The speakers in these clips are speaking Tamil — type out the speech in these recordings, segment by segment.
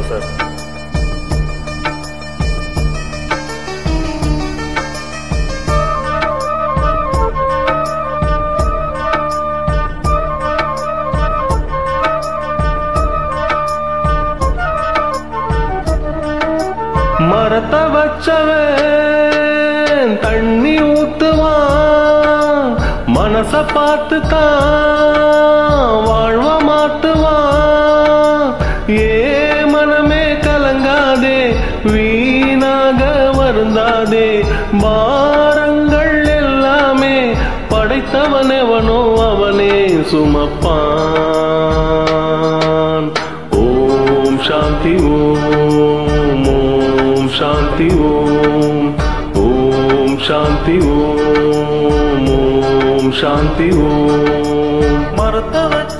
சந்தோஷம் சார் மரத்தை வச்சவன் தண்ணி ஊத்துவான் மனச பார்த்து தான் வாழ்வ மாத்துவான் ஏ மனமே கலங்காதே வீணாக வருந்தாதே பாரங்கள் எல்லாமே படைத்தவன் எவனோ அவனே சுமப்பான் ஓம் சாந்தி ஓம் ஓம் சாந்தி ஓம் ஓம் சாந்தி ஓம் ஓம் சாந்தி ஓம் மரத்தை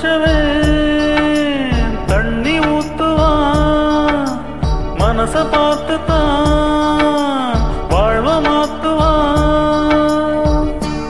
வச்சவன் தண்ணி ஊத்துவான் மனச பார்த்து தான் வாழ்வ மாத்துவான்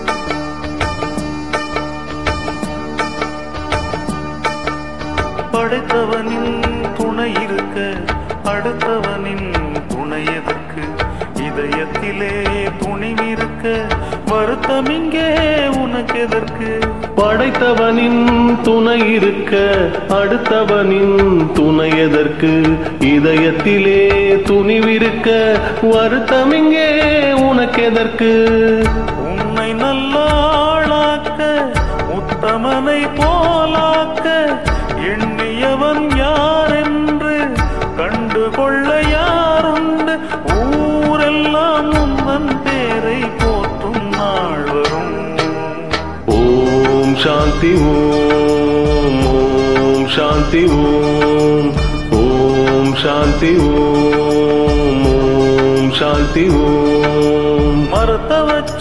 படைத்தவனின் துணை இருக்க அடுத்தவனின் துணை எதற்கு இதயத்திலே துணிவிருக்க வருத்தம் இங்கே உனக்கு எதற்கு படைத்தவனின் துணை இருக்க அடுத்தவனின் துணை எதற்கு இதயத்திலே துணிவிருக்க வருத்தம் இங்கே உனக்கெதற்கு உன்னை நல்லாளாக்க உத்தமனை போலாக்க எண்ணியவன் யார் என்று கண்டுகொள்ள யாருண்டு ஊரெல்லாம் உந்தன் பேரை போற்றும் நாள் வரும் ஓம் சாந்தி ஓம் ஓம் சாந்தி ஓம் ஓம் சாந்தி ஓம் ஓம் சாந்தி ஓம் மரத்த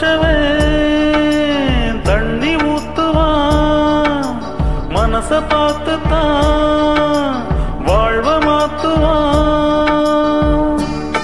வச்சவன் தண்ணி ஊத்துவான் மனச பார்த்து தான் வாழ்வ மாத்துவான்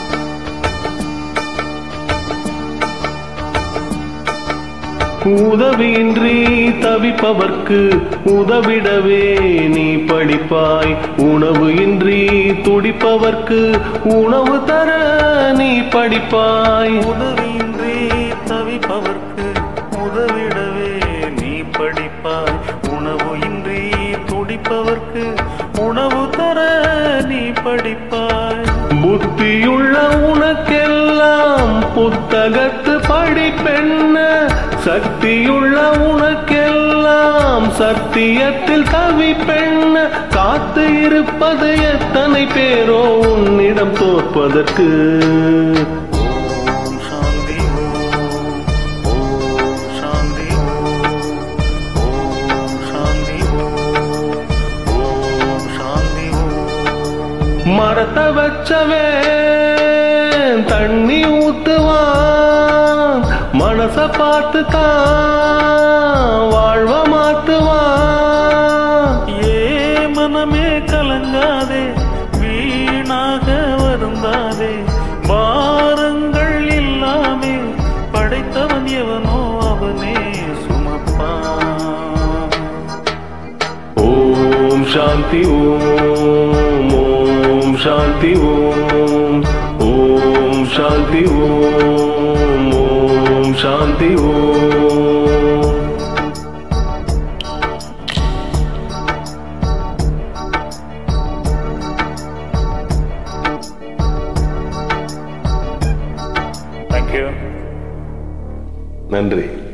உதவியின்றி தவிப்பவர்க்கு உதவிடவே நீ படிப்பாய் உணவு இன்றி துடிப்பவர்க்கு உணவு தர நீ படிப்பாய் உதவியின்றி தவிப்பவர்க்கு உதவிடவே நீ படிப்பாய் உணவு இன்றி துடிப்பவர்க்கு உணவு தர நீ படிப்பாய் புத்தியுள்ள உனக்கெல்லாம் புத்தகத்து படிப்பென்ன சக்தியுள்ள உனக்கெல்லாம் சத்தியத்தில் தவிப்பென்ன காத்து இருப்பது எத்தனை பேரோ உன்னிடம் தோற்பதற்கு ஓம் சாந்தி ஓம் ஓம் சாந்தி ஓம் ஓம் சாந்தி ஓம் ஓம் சாந்தி ஓம் மரத்தை வச்சவே தண்ணி ஊத்துவான் மனச பார்த்து தான் வாழ்வ மாத்துவான் ஏ மனமே கலங்காதே வீணாக வருந்தாதே பாரங்கள் இல்லாமே படைத்தவன் எவனோ அவனே சுமப்பான் ஓம் சாந்தி ஓம் ஓம் சாந்தி ஓம் ஓம் சாந்தி ஓம் ஓம் சாந்தி ஓம் தேங்க்யூ நன்றி